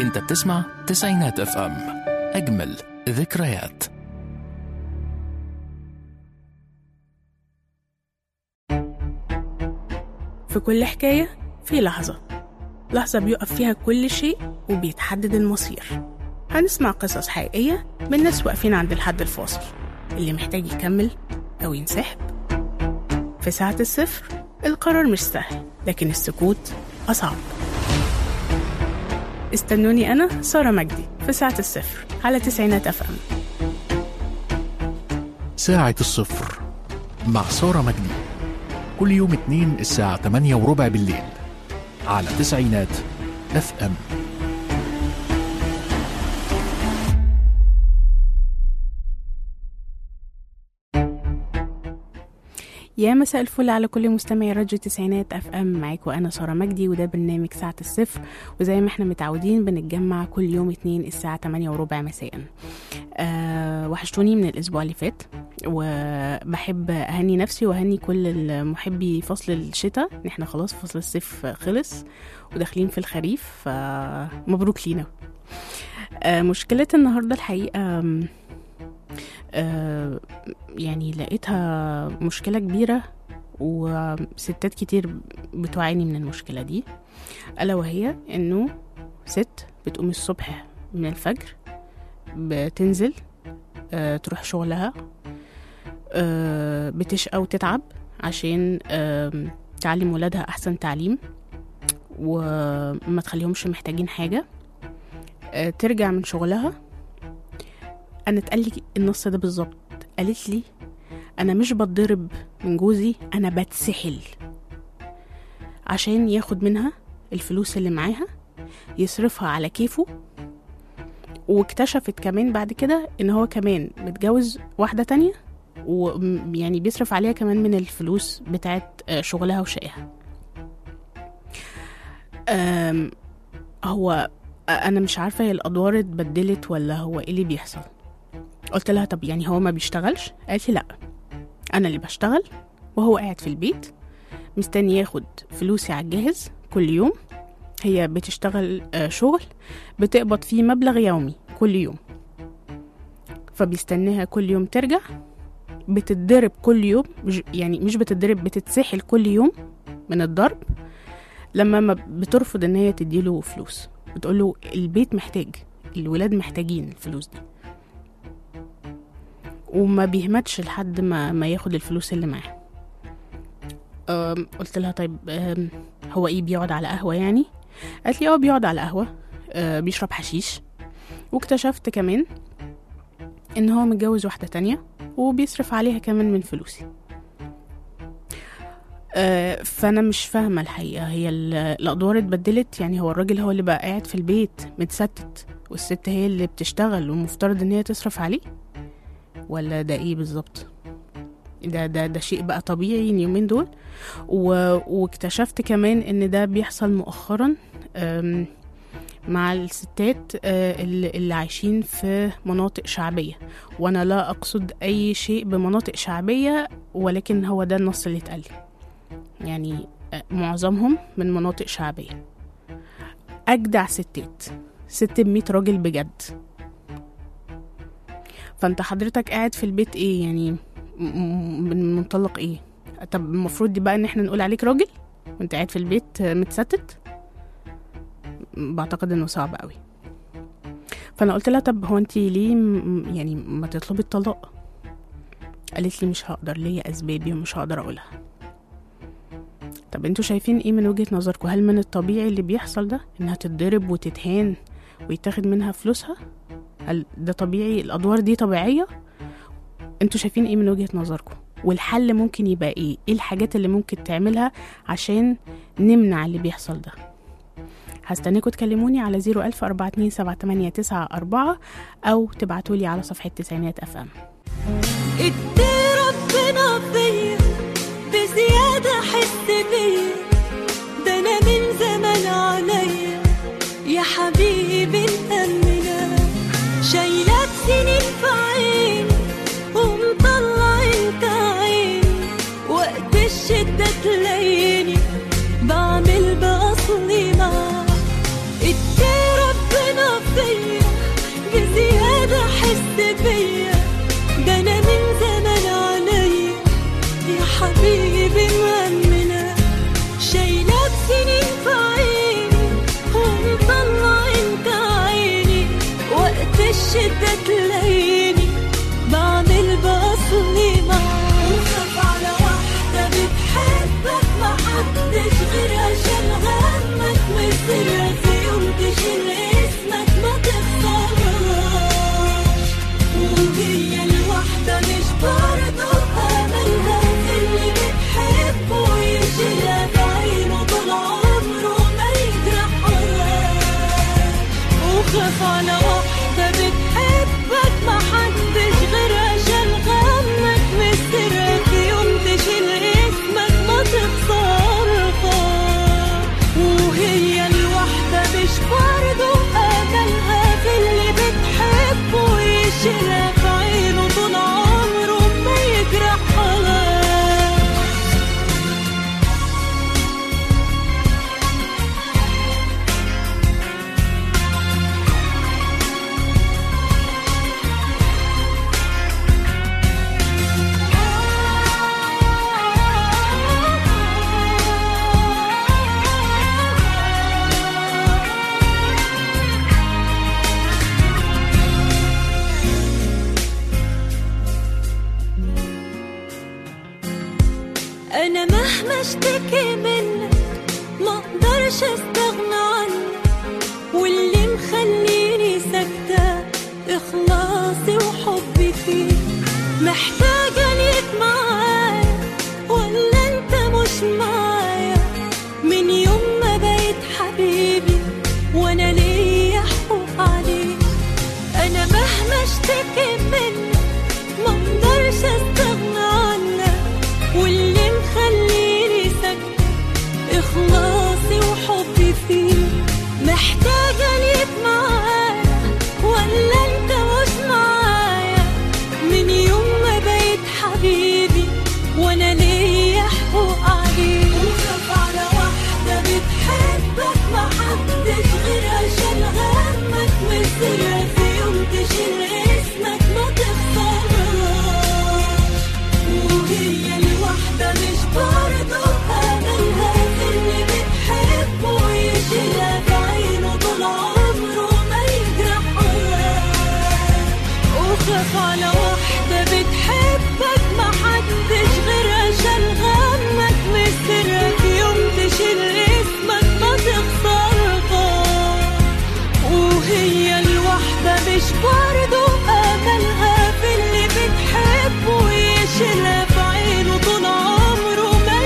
انت بتسمع تسعينات اف ام اجمل ذكريات في كل حكاية في لحظة لحظة بيقف فيها كل شيء وبيتحدد المصير هنسمع قصص حقيقية من ناس واقفين عند الحد الفاصل اللي محتاج يكمل أو ينسحب في ساعة الصفر القرار مش سهل لكن السكوت أصعب استنوني أنا سارة مجدي في ساعة الصفر على تسعينات أف أم ساعة الصفر مع سارة مجدي كل يوم اتنين الساعة 8 وربع بالليل على تسعينات اف ام يا مساء الفل على كل مستمعي راديو تسعينات اف ام معاكم انا ساره مجدي وده برنامج ساعه الصفر وزي ما احنا متعودين بنتجمع كل يوم اتنين الساعه 8 وربع مساء أه وحشتوني من الاسبوع اللي فات وبحب اهني نفسي واهني كل محبي فصل الشتاء ان احنا خلاص فصل الصيف خلص وداخلين في الخريف فمبروك لينا أه مشكله النهارده الحقيقه أم، أه يعني لقيتها مشكلة كبيرة وستات كتير بتعاني من المشكلة دي ألا وهي إنه ست بتقوم الصبح من الفجر بتنزل آه، تروح شغلها آه، بتشقى وتتعب عشان آم، تعلم ولادها أحسن تعليم وما تخليهمش محتاجين حاجة آه، ترجع من شغلها أنا اتقال لي النص ده بالظبط قالت لي انا مش بتضرب من جوزي انا بتسحل عشان ياخد منها الفلوس اللي معاها يصرفها على كيفه واكتشفت كمان بعد كده ان هو كمان متجوز واحدة تانية ويعني بيصرف عليها كمان من الفلوس بتاعت آه، شغلها وشقها أم، هو انا مش عارفة هي الادوار اتبدلت ولا هو ايه اللي بيحصل قلت لها طب يعني هو ما بيشتغلش قالت لي لا انا اللي بشتغل وهو قاعد في البيت مستني ياخد فلوسي على الجاهز كل يوم هي بتشتغل آه، شغل بتقبض فيه مبلغ يومي كل يوم فبيستناها كل يوم ترجع بتتضرب كل يوم مش يعني مش بتتضرب بتتسحل كل يوم من الضرب لما ما بترفض ان هي تديله فلوس بتقوله البيت محتاج الولاد محتاجين الفلوس دي وما بيهمتش لحد ما ما ياخد الفلوس اللي معاه أم، قلت لها طيب أم، هو ايه بيقعد على قهوه يعني قالت لي اه بيقعد على قهوه أه، بيشرب حشيش واكتشفت كمان ان هو متجوز واحده تانية وبيصرف عليها كمان من فلوسي أه، فانا مش فاهمه الحقيقه هي ال- الادوار اتبدلت يعني هو الراجل هو اللي بقى قاعد في البيت متستت والست هي اللي بتشتغل ومفترض ان هي تصرف عليه ولا ده ايه بالظبط ده ده ده شيء بقى طبيعي اليومين دول و... واكتشفت كمان ان ده بيحصل مؤخرا أم، مع الستات آه، اللي اللي عايشين في مناطق شعبية وانا لا اقصد اي شيء بمناطق شعبية ولكن هو ده النص اللي اتقال لي. يعني آه، معظمهم من مناطق شعبية اجدع ستات ست بمية راجل بجد فانت حضرتك قاعد في البيت ايه يعني م- م- من منطلق ايه طب المفروض دي بقى ان احنا نقول عليك راجل وانت قاعد في البيت آه، متستت بعتقد انه صعب قوي فانا قلت لها طب هو انت ليه م- يعني ما تطلبي الطلاق قالت لي مش هقدر ليا اسبابي ومش هقدر اقولها طب انتوا شايفين ايه من وجهة نظركم هل من الطبيعي اللي بيحصل ده انها تتضرب وتتهان ويتاخد منها فلوسها هل ده طبيعي الادوار دي طبيعيه انتوا شايفين ايه من وجهه نظركم والحل ممكن يبقى ايه ايه الحاجات اللي ممكن تعملها عشان نمنع اللي بيحصل ده هستناكم تكلموني على 01000 427 او تبعتولي على صفحه تسعينات اف ام ادي ربنا فيا بزيادة حس بيا ده انا من زمان عليا يا حبيبي مأمنة شايلك سنين في عيني ومطلع انت عيني وقت الشدة تلاقيني بعمل بأصلي معاك ادي ربنا تحس بيا ده انا من زمان عليا يا حبيبي مأمنة شايلة بسنين في عيني ومطلع انت عيني وقت الشدة تلاقيني بعمل بأصلي معاك وخاف على واحدة بتحبك ما حدش غيرها شال غمك مصيرها في يوم تشيل اسمك ما تخسرهاش وهي الواحدة مش برضه أملها في اللي بتحبه يشيلها في عينه طول عمره ما يجرحهاش وخاف على واحدة بتحبك ما حدش غيرها شال غمك مسترها في يوم تشيل اسمك ما تخسرهاش وهي الواحدة مش برضه أملها في اللي بتحبه يشيلها في عينه طول عمره ما يجرحهاش انا مهما اشتكي منك ما اقدرش استغنى عنك واللي مخليني ساكتة اخلاصي وحبي فيك محتاجة ليك معايا ولا انت مش معايا من يوم ما بقيت حبيبي وانا ليا حقوق عليك انا مهما اشتكي منك ما اقدرش استغنى عنك واللي مخليني ساكتة إخلاصي وحبي فيك محتاجة ليك معايا ولا أنت مش معايا من يوم ما بقيت حبيبي وأنا ليا حقوق عليك وخاف على واحدة بتحبك ما حدش غيرها شال غمك مصيرها في يوم تشيل اسمك ما تخسرهاش وهي الواحدة مش برضه أملها في اللي بتحبه يشيلها في عينه طول عمره ما يجرحهاش وخاف على واحدة بتحبك ما حدش غيرها شال غمك مصيرها في يوم تشيل اسمك ما تخسرهاش وهي الواحدة مش برضه أملها في اللي بتحبه يشيلها في عينه طول عمره ما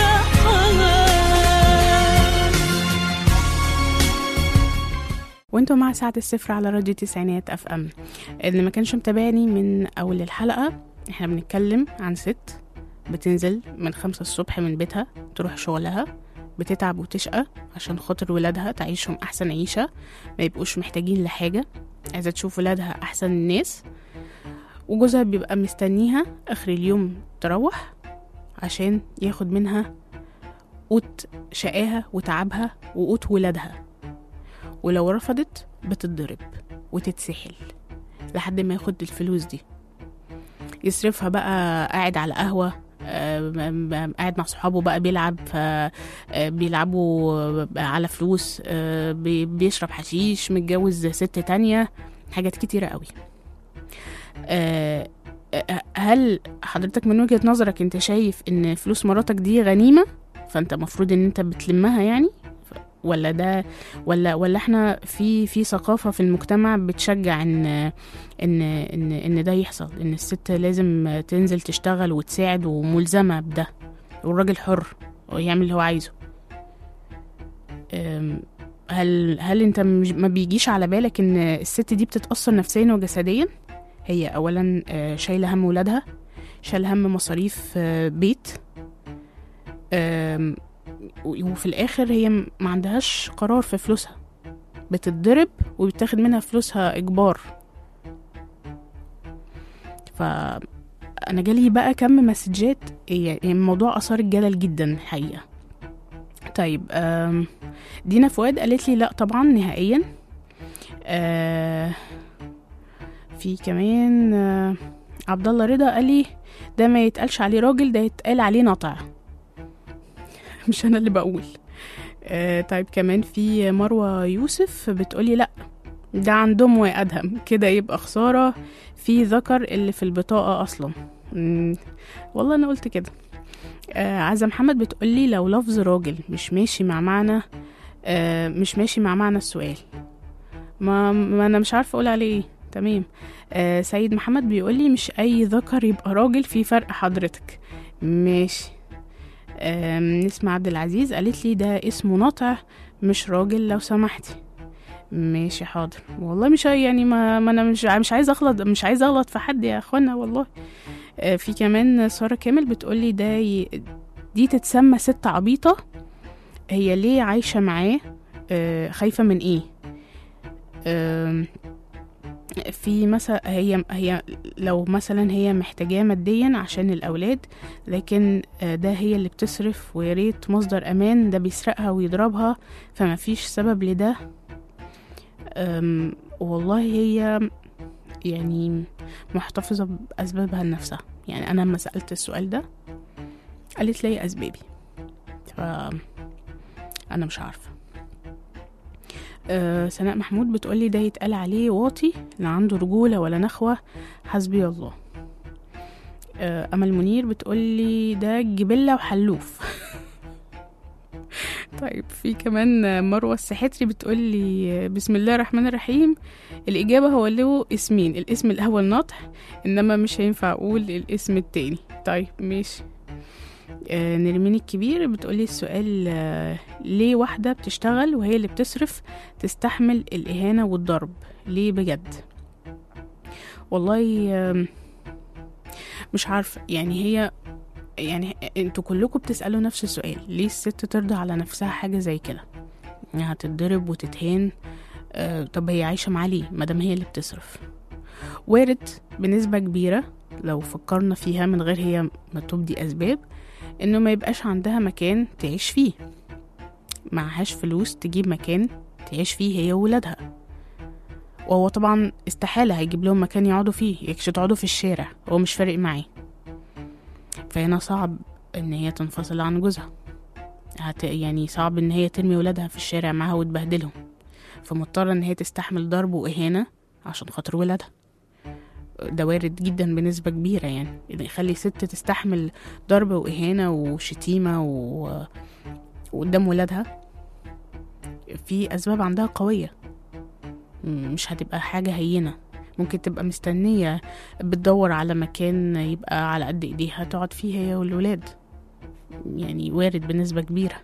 يجرحهاش وانتوا مع ساعة الصفر على راديو تسعينات اف ام اللي ما كانش متابعني من اول الحلقة احنا بنتكلم عن ست بتنزل من خمسة الصبح من بيتها تروح شغلها بتتعب وتشقى عشان خاطر ولادها تعيشهم احسن عيشة ما يبقوش محتاجين لحاجة عايزة تشوف ولادها احسن الناس وجوزها بيبقى مستنيها اخر اليوم تروح عشان ياخد منها قوت شقاها وتعبها وقوت ولادها ولو رفضت بتتضرب وتتسحل لحد ما ياخد الفلوس دي يصرفها بقى قاعد على قهوة آه، م- م- قاعد مع صحابه بقى بيلعب فبيلعبوا على فلوس آه، بي- بيشرب حشيش متجوز ست تانية حاجات كتيرة قوي آه، آه، هل حضرتك من وجهة نظرك انت شايف ان فلوس مراتك دي غنيمة فانت مفروض ان انت بتلمها يعني ف- ولا ده ولا ولا احنا في في ثقافه في المجتمع بتشجع ان ان ان ان ده يحصل ان الست لازم تنزل تشتغل وتساعد وملزمه بده والراجل حر ويعمل اللي هو عايزه أم، هل هل انت مش- ما بيجيش على بالك ان الست دي بتتاثر نفسيا وجسديا هي اولا آه، شايله هم ولادها شايله هم مصاريف آه، بيت أم، و- وفي الاخر هي م- ما عندهاش قرار في فلوسها بتتضرب وبيتاخد منها فلوسها اجبار ف انا جالي بقى كم مسجات يعني الموضوع اثار الجدل جدا الحقيقه طيب أم، دينا فؤاد قالت لي لا طبعا نهائيا آه، في كمان آه، عبد الله رضا قال لي ده ما يتقالش عليه راجل ده يتقال عليه نطع مش انا اللي بقول آه طيب كمان في مروة يوسف بتقولي لا ده عندهم وأدهم كده يبقى خسارة في ذكر اللي في البطاقة أصلا مم، والله أنا قلت كده آه عزة محمد بتقولي لو لفظ راجل مش ماشي مع معنى آه مش ماشي مع معنى السؤال ما, ما أنا مش عارفة أقول عليه إيه تمام آه سيد محمد بيقولي مش أي ذكر يبقى راجل في فرق حضرتك ماشي آم، نسمة عبد العزيز قالت لي ده اسمه نطع مش راجل لو سمحتي ماشي حاضر والله مش يعني ما, ما انا مش مش عايزه اغلط مش عايزه اغلط في حد يا اخوانا والله آه، في كمان ساره كامل بتقولي ده ي... دي تتسمى ست عبيطه هي ليه عايشه معاه آه، خايفه من ايه آم، في مثلا هي هي لو مثلا هي محتاجاه ماديا عشان الاولاد لكن آه، ده هي اللي بتصرف ويا ريت مصدر امان ده بيسرقها ويضربها فما فيش سبب لده أم، والله هي يعني محتفظة بأسبابها لنفسها يعني أنا لما سألت السؤال ده قالت لي أسبابي ف أنا مش عارفة أه سناء محمود بتقولي ده يتقال عليه واطي لا عنده رجولة ولا نخوة حسبي الله أه أمل منير بتقولي ده جبلة وحلوف طيب في كمان مروة السحتري بتقولي بسم الله الرحمن الرحيم الإجابة هو له اسمين الاسم الأول نطح إنما مش هينفع أقول الاسم التاني طيب ماشي آه نرمين الكبير بتقولي السؤال آه ليه واحدة بتشتغل وهي اللي بتصرف تستحمل الإهانة والضرب ليه بجد والله آه مش عارفة يعني هي يعني انتوا كلكم بتسألوا نفس السؤال ليه الست ترضى على نفسها حاجة زي كده انها تتضرب وتتهان آه طب هي عايشة معاه ليه مادام هي اللي بتصرف وارد بنسبة كبيرة لو فكرنا فيها من غير هي ما تبدي أسباب إنه ما يبقاش عندها مكان تعيش فيه معهاش فلوس تجيب مكان تعيش فيه هي وولادها وهو طبعا استحالة هيجيب لهم مكان يقعدوا فيه يكش تقعدوا في الشارع هو مش فارق معاه فهنا صعب ان هي تنفصل عن جوزها هت يعني صعب ان هي ترمي ولادها في الشارع معاها وتبهدلهم فمضطرة ان هي تستحمل ضرب واهانة عشان خاطر ولادها ده وارد جدا بنسبة كبيرة يعني إن يخلي ست تستحمل ضرب وإهانة وشتيمة و... وقدام ولادها في أسباب عندها قوية م- مش هتبقى حاجة هينة ممكن تبقى مستنية بتدور على مكان يبقى على قد ايديها تقعد فيه هي والولاد يعني وارد بنسبة كبيرة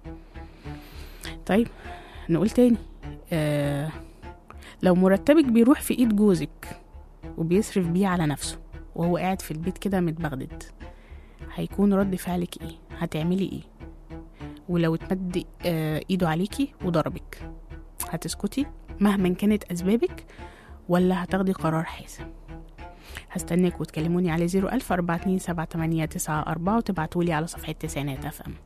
طيب نقول تاني آه لو مرتبك بيروح في ايد جوزك وبيصرف بيه على نفسه وهو قاعد في البيت كده متبغدد هيكون رد فعلك ايه هتعملي ايه ولو اتمد آه ايده عليكي وضربك هتسكتي مهما كانت اسبابك ولا هتاخدي قرار حاسم هستناك وتكلموني على 01000 427 وتبعتولي على صفحة تسعينات اف ام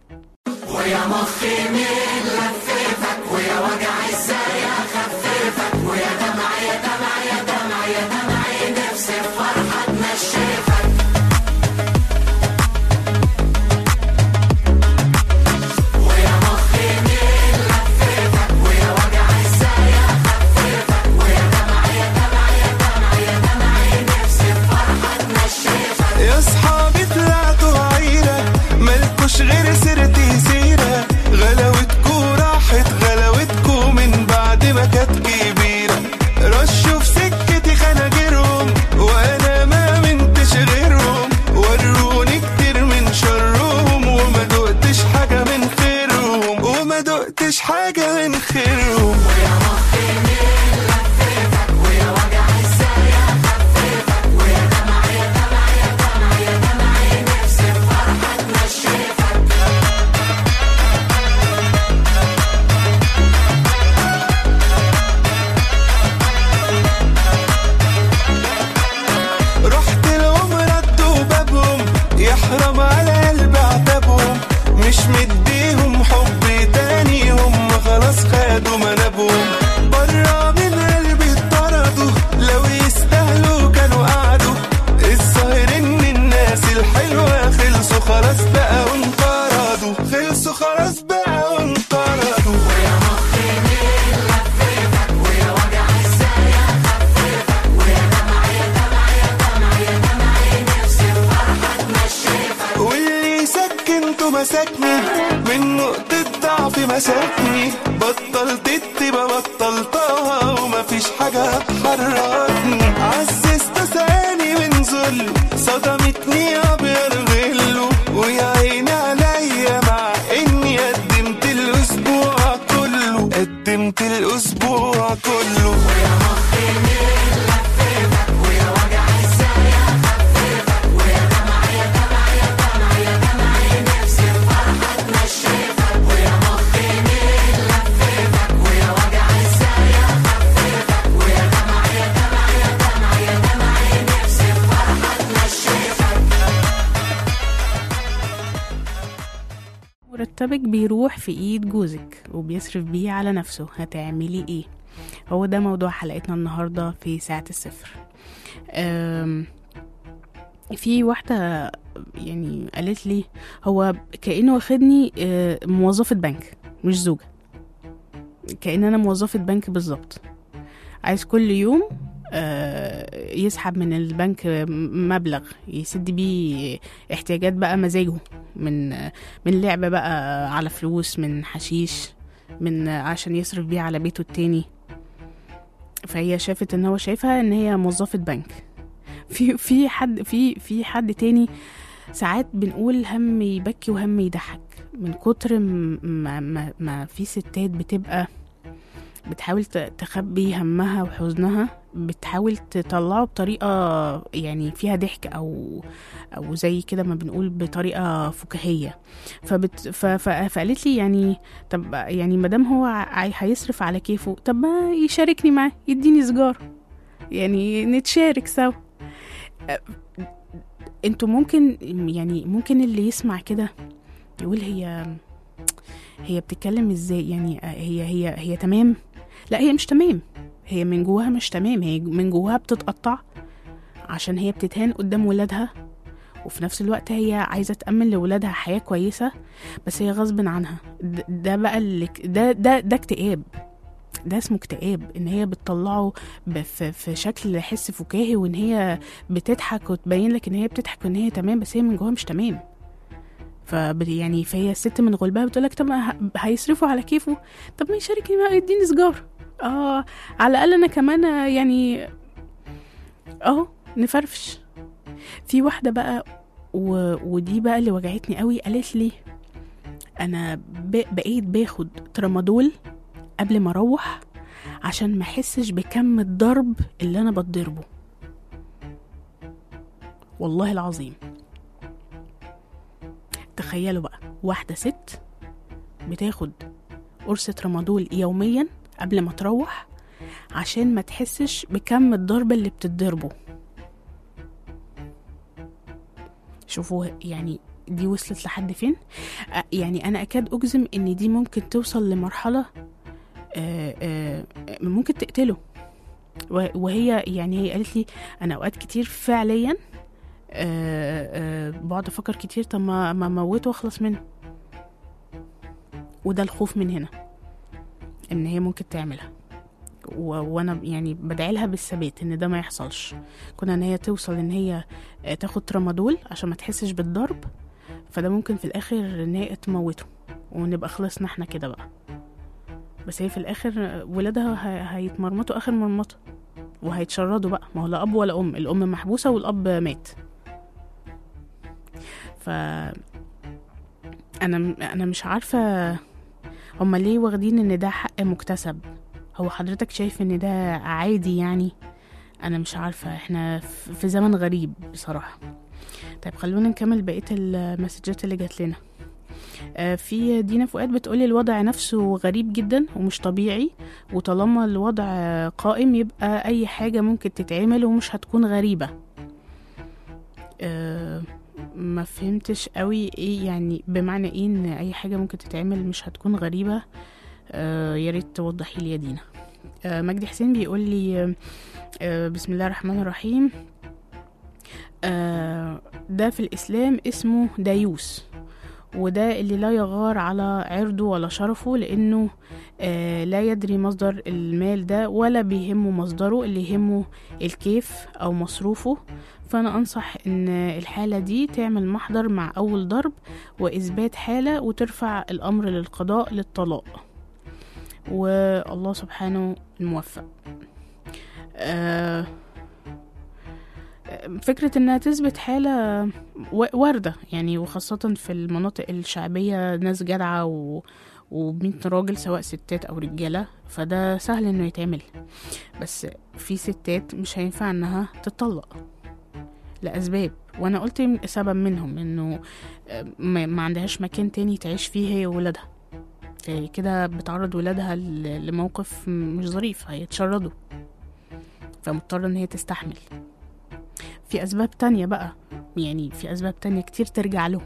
يا اصحابي طلعتوا عيلة مالكوش غير سيرتي سيرة غلاوتكو راحت غلاوتكو من بعد ما كانت كبيرة رشوا في سكتي خناجرهم وانا ما منتش غيرهم وروني كتير من شرهم وما دقتش حاجة من خيرهم وما دقتش حاجة من خيرهم رحت لهم ردوا بابهم يحرم على قلب عتابهم مش مديهم حب تاني هم خلاص خدوا منابهم خلاص بقى وانطرد واللي سكنته مسكني من نقطة ضعف مسكني بطلت التبا بطلتها ومفيش حاجة تحركني عززت ثاني من ذله صدمتني أبيض غله ويا عيني عليا مع إني قدمت الأسبوع كله قدمت الأسبوع كله مرتبك بيروح في ايد جوزك وبيصرف بيه على نفسه هتعملي ايه هو ده موضوع حلقتنا النهاردة في ساعة الصفر أم، في واحدة يعني قالت لي هو كأنه واخدني أه، موظفة بنك مش زوجة كأن أنا موظفة بنك بالظبط عايز كل يوم آه، يسحب من البنك مبلغ يسد بيه احتياجات بقى مزاجه من من لعبة بقى على فلوس من حشيش من عشان يصرف بيه على بيته التاني فهي شافت ان هو شايفها ان هي موظفة بنك في في حد في في حد تاني ساعات بنقول هم يبكي وهم يضحك من كتر م- ما, ما, ما في ستات بتبقى بتحاول ت- تخبي همها وحزنها بتحاول تطلعه بطريقة يعني فيها ضحك أو أو زي كده ما بنقول بطريقة فكاهية فبت ف ف فقالت لي يعني طب يعني ما دام هو ع- هيصرف على كيفه طب ما يشاركني معاه يديني سيجارة يعني نتشارك سوا أ- انتوا ممكن يعني ممكن اللي يسمع كده يقول هي هي بتتكلم ازاي يعني هي هي هي تمام لا هي مش تمام هي من جواها مش تمام هي من جواها بتتقطع عشان هي بتتهان قدام ولادها وفي نفس الوقت هي عايزه تامن لولادها حياه كويسه بس هي غصب عنها د- ده بقى اللي ك- ده ده ده اكتئاب ده اسمه اكتئاب ان هي بتطلعه ب- في في شكل حس فكاهي وان هي بتضحك وتبين لك ان هي بتضحك وان هي تمام بس هي من جواها مش تمام ف يعني فهي الست من غلبها بتقول لك طب ما ه- هيصرفوا على كيفه طب ما يشاركني بقى يديني سيجاره اه على الاقل انا كمان آه، يعني اهو نفرفش في واحده بقى و... ودي بقى اللي وجعتني قوي قالت لي انا ب... بقيت باخد ترامادول قبل ما اروح عشان ما احسش بكم الضرب اللي انا بتضربه والله العظيم تخيلوا بقى واحده ست بتاخد قرص ترامادول يوميا قبل ما تروح عشان ما تحسش بكم الضرب اللي بتتضربه شوفوا يعني دي وصلت لحد فين أ- يعني انا اكاد اجزم ان دي ممكن توصل لمرحله آه، آه، ممكن تقتله و- وهي يعني هي قالت لي انا اوقات كتير فعليا آه، آه، بقعد افكر كتير طب ما ما اموته واخلص منه وده الخوف من هنا ان هي ممكن تعملها و... وانا يعني بدعي لها بالثبات ان ده ما يحصلش كنا ان هي توصل ان هي آه، تاخد ترامادول عشان ما تحسش بالضرب فده ممكن في الاخر ان هي تموته ونبقى خلصنا احنا كده بقى بس هي في الاخر آه، ولادها ه... هيتمرمطوا اخر مرمطه وهيتشردوا بقى ما هو لا اب ولا ام الام محبوسه والاب مات ف انا انا مش عارفه هما ليه واخدين ان ده حق مكتسب هو حضرتك شايف ان ده عادي يعني انا مش عارفه احنا ف- في زمن غريب بصراحه طيب خلونا نكمل بقيه المسجات اللي جات لنا آه، في دينا فؤاد بتقولي الوضع نفسه غريب جدا ومش طبيعي وطالما الوضع قائم يبقى اي حاجه ممكن تتعمل ومش هتكون غريبه آه، ما فهمتش قوي ايه يعني بمعنى ايه ان اي حاجه ممكن تتعمل مش هتكون غريبه آه يا ريت توضحي لي يا دينا آه مجدي حسين بيقول لي آه، آه بسم الله الرحمن الرحيم آه ده في الاسلام اسمه دايوس وده اللي لا يغار على عرضه ولا شرفه لأنه آه لا يدري مصدر المال ده ولا بيهمه مصدره اللي يهمه الكيف أو مصروفه فأنا أنصح إن الحالة دي تعمل محضر مع أول ضرب وإثبات حالة وترفع الأمر للقضاء للطلاق والله سبحانه الموفق آه فكرة إنها تثبت حالة و- واردة يعني وخاصة في المناطق الشعبية ناس جدعة و وبنت راجل سواء ستات أو رجالة فده سهل إنه يتعمل بس في ستات مش هينفع إنها تطلق لأسباب وأنا قلت يم- سبب منهم إنه آه، ما ما عندهاش مكان تاني تعيش فيه هي وولادها فهي كده بتعرض ولادها ل- لموقف مش ظريف هيتشردوا فمضطرة إن هي تستحمل في أسباب تانية بقى يعني في أسباب تانية كتير ترجع لهم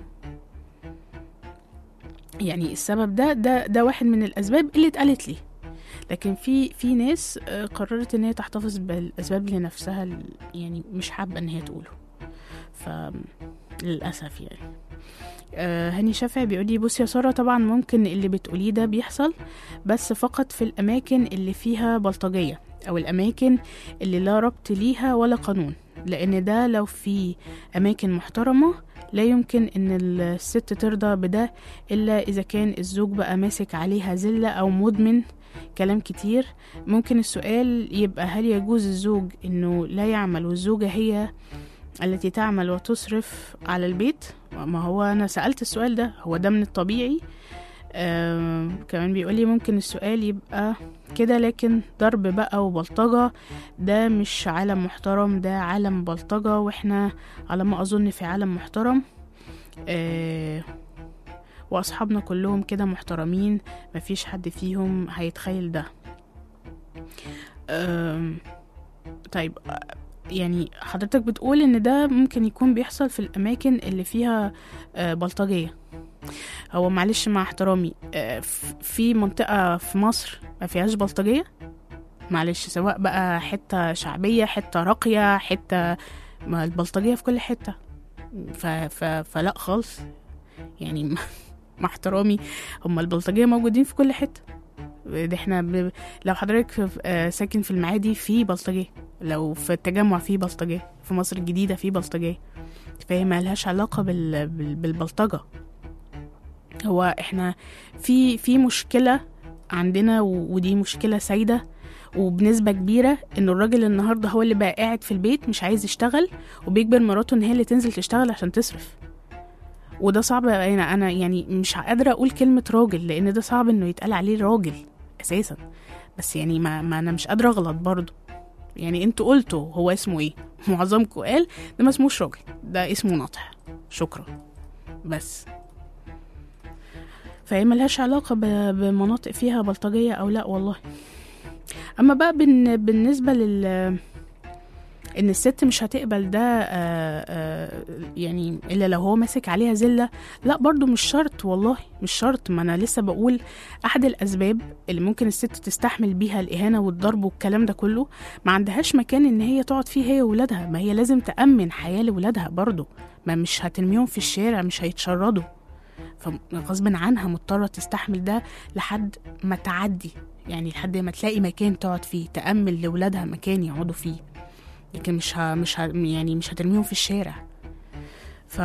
يعني السبب ده ده ده واحد من الأسباب اللي اتقالت لي لكن في في ناس آه، قررت ان هي تحتفظ بالاسباب لنفسها ال- يعني مش حابه ان هي تقوله ف للاسف يعني آه، هاني شافعي بيقول لي بصي يا ساره طبعا ممكن اللي بتقوليه ده بيحصل بس فقط في الاماكن اللي فيها بلطجيه او الاماكن اللي لا ربط ليها ولا قانون لان ده لو في اماكن محترمه لا يمكن ان الست ترضى بده الا اذا كان الزوج بقى ماسك عليها زله او مدمن كلام كتير ممكن السؤال يبقى هل يجوز الزوج انه لا يعمل والزوجه هي التي تعمل وتصرف على البيت ما هو انا سالت السؤال ده هو ده من الطبيعي آه كمان بيقولي ممكن السؤال يبقى كده لكن ضرب بقى وبلطجة ده مش عالم محترم ده عالم بلطجة واحنا على ما أظن في عالم محترم آه وأصحابنا كلهم كده محترمين مفيش حد فيهم هيتخيل ده آم، طيب آه، يعني حضرتك بتقول ان ده ممكن يكون بيحصل في الاماكن اللي فيها آه، بلطجيه هو معلش مع احترامي آه، ف- في منطقه في مصر ما فيهاش بلطجيه معلش سواء بقى حته شعبيه حته راقيه حته ما البلطجيه في كل حته ف... ف... فلا خالص يعني مع احترامي هم البلطجيه موجودين في كل حته ده احنا ب... لو حضرتك في- آه، ساكن في المعادي في بلطجيه لو في التجمع في بلطجيه في مصر الجديده في بلطجيه فهي ما لهاش علاقه بال... بال... بالبلطجه هو احنا في في مشكله عندنا و... ودي مشكله سايده وبنسبه كبيره ان الراجل النهارده هو اللي بقى قاعد في البيت مش عايز يشتغل وبيجبر مراته ان هي اللي تنزل تشتغل عشان تصرف وده صعب انا انا يعني مش قادره اقول كلمه راجل لان ده صعب انه يتقال عليه راجل اساسا بس يعني ما, ما انا مش قادره اغلط برضه يعني انتوا قلتوا هو اسمه ايه معظمكم قال ده ما اسموش راجل ده اسمه ناطح شكرا بس فهي ملهاش علاقة ب- بمناطق فيها بلطجية أو لأ والله أما بقى بالن- بالنسبة لل ان الست مش هتقبل ده آه، آه، يعني الا لو هو ماسك عليها زله لا برضو مش شرط والله مش شرط ما انا لسه بقول احد الاسباب اللي ممكن الست تستحمل بيها الاهانه والضرب والكلام ده كله ما عندهاش مكان ان هي تقعد فيه هي وولادها ما هي لازم تامن حياه لولادها برضو ما مش هترميهم في الشارع مش هيتشردوا فغصب عنها مضطره تستحمل ده لحد ما تعدي يعني لحد ما تلاقي مكان تقعد فيه تامن لولادها مكان يقعدوا فيه لكن مش ها مش ها يعني مش هترميهم في الشارع ف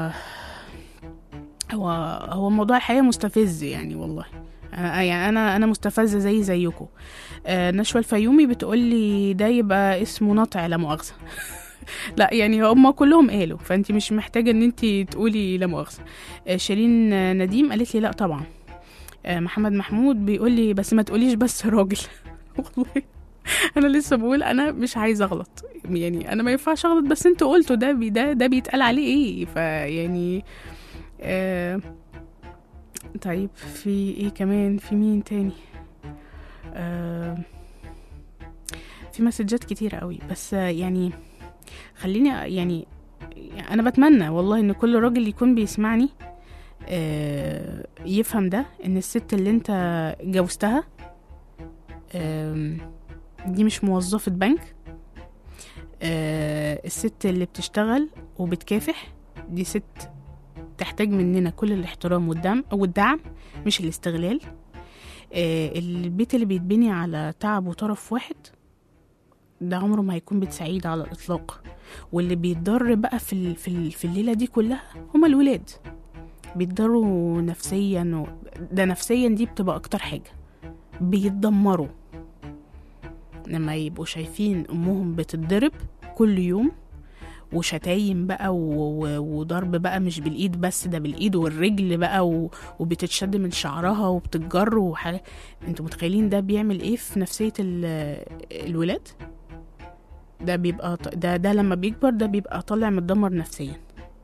هو هو موضوع الحقيقه مستفز يعني والله انا يعني انا انا مستفزه زي زيكم آه نشوى الفيومي بتقول لي ده يبقى اسمه نطع لا مؤاخذه لا يعني هم كلهم قالوا فانت مش محتاجه ان انت تقولي لا مؤاخذه آه شيرين آه، نديم قالت لي لا طبعا آه محمد محمود بيقول لي بس ما تقوليش بس راجل والله انا لسه بقول انا مش عايزه اغلط يعني انا ما ينفعش اغلط بس انتوا قلتوا ده بي ده ده بيتقال عليه ايه فيعني آه طيب في ايه كمان في مين تاني آه في مسجات كتيرة قوي بس آه يعني خليني يعني انا بتمنى والله ان كل راجل يكون بيسمعني آه يفهم ده ان الست اللي انت جوزتها آم، دي مش موظفة بنك آه الست اللي بتشتغل وبتكافح دي ست تحتاج مننا كل الاحترام والدعم والدعم مش الاستغلال آه، البيت اللي بيتبني على تعب وطرف واحد ده عمره ما هيكون بيت سعيد على الإطلاق واللي بيتضر بقى في ال- في ال- في الليلة دي كلها هما الولاد بيتضروا نفسيا و... ده نفسيا دي بتبقى أكتر حاجة بيتدمروا لما يبقوا شايفين أمهم بتتضرب كل يوم وشتايم بقى و... و... وضرب بقى مش بالإيد بس ده بالإيد والرجل بقى و... وبتتشد من شعرها وبتتجر وحاجة انتوا متخيلين ده بيعمل ايه في نفسية ال... الولاد ده بيبقى ط- ده ده لما بيكبر ده بيبقى طالع متدمر نفسيا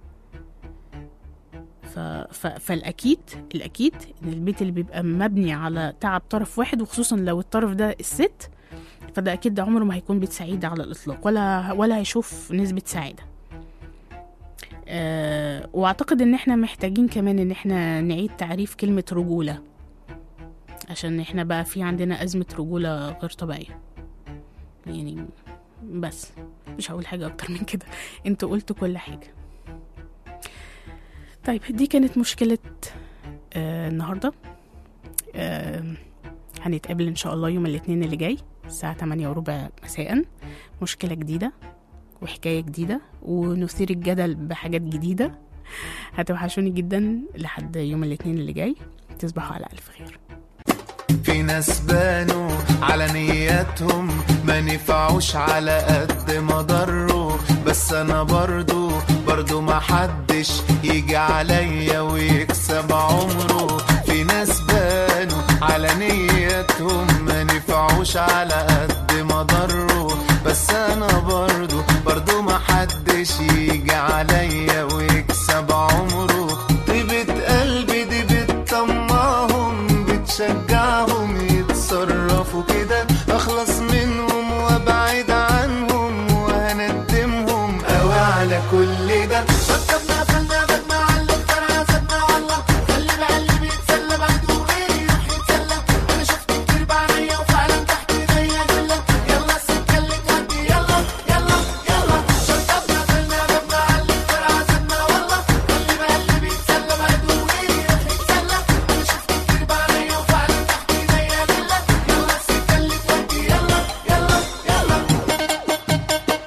ف... ف... فالأكيد الأكيد إن البيت اللي بيبقى مبني على تعب طرف واحد وخصوصا لو الطرف ده الست فده أكيد ده عمره ما هيكون بيت سعيد على الإطلاق ولا ولا هيشوف نسبة سعادة أه واعتقد ان احنا محتاجين كمان ان احنا نعيد تعريف كلمة رجولة عشان احنا بقى في عندنا أزمة رجولة غير طبيعية يعني بس مش هقول حاجة أكتر من كده انتوا قلتوا كل حاجة طيب دي كانت مشكلة آه النهاردة آه هنتقابل إن شاء الله يوم الاثنين اللي جاي الساعة 8 وربع مساء مشكلة جديدة وحكاية جديدة ونثير الجدل بحاجات جديدة هتوحشوني جدا لحد يوم الاثنين اللي جاي تصبحوا على ألف خير في ناس بانوا على نياتهم ما نفعوش على قد ما ضروا بس انا برضو برضو ما حدش يجي عليا ويكسب عمره في ناس بانوا على نياتهم ما نفعوش على قد ما ضروا بس انا برضو برضو ما حدش يجي عليا ويكسب عمره طيبة قلبي دي بتطمعهم بتشجعهم يتصرفوا كده اخلص منهم وابعد عنهم وهندمهم قوي على كل ده ركبنا قفلنا بدنا على الفرع خدنا والله خلي بقى اللي بيتسلى بعده غيري يروح يتسلى انا شفت كتير بعينيا وفعلا تحت ايديا جله يلا السكه اللي تهدي يلا يلا يلا شطبنا قفلنا بدنا على الفرع خدنا والله خلي بقى اللي بيتسلى بعده غيري يروح يتسلى انا شفت كتير بعينيا وفعلا تحت ايديا جله يلا السكه اللي تهدي يلا يلا يلا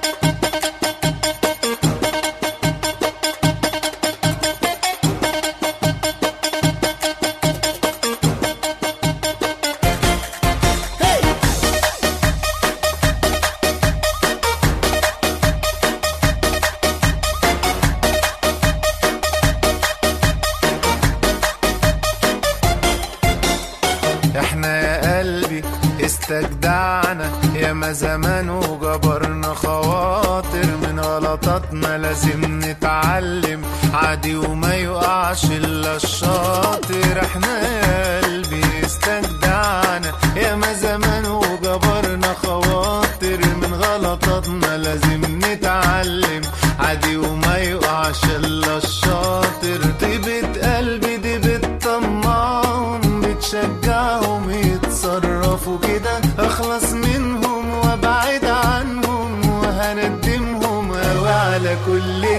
احنا يا قلبي استجدعنا يا ما زمان وجبرنا خواطر من غلطاتنا لازم نتعلم عادي وما يقعش الا الشاطر احنا يا قلبي استجدعنا يا ما زمان وجبرنا خواطر من غلطاتنا لازم نتعلم عادي وما يقعش الا الشاطر طيبة قلبي دي بتطمعهم بتشجعهم يتصرفوا كده اخلص منهم وابعد عنهم وهندمهم قوي على كل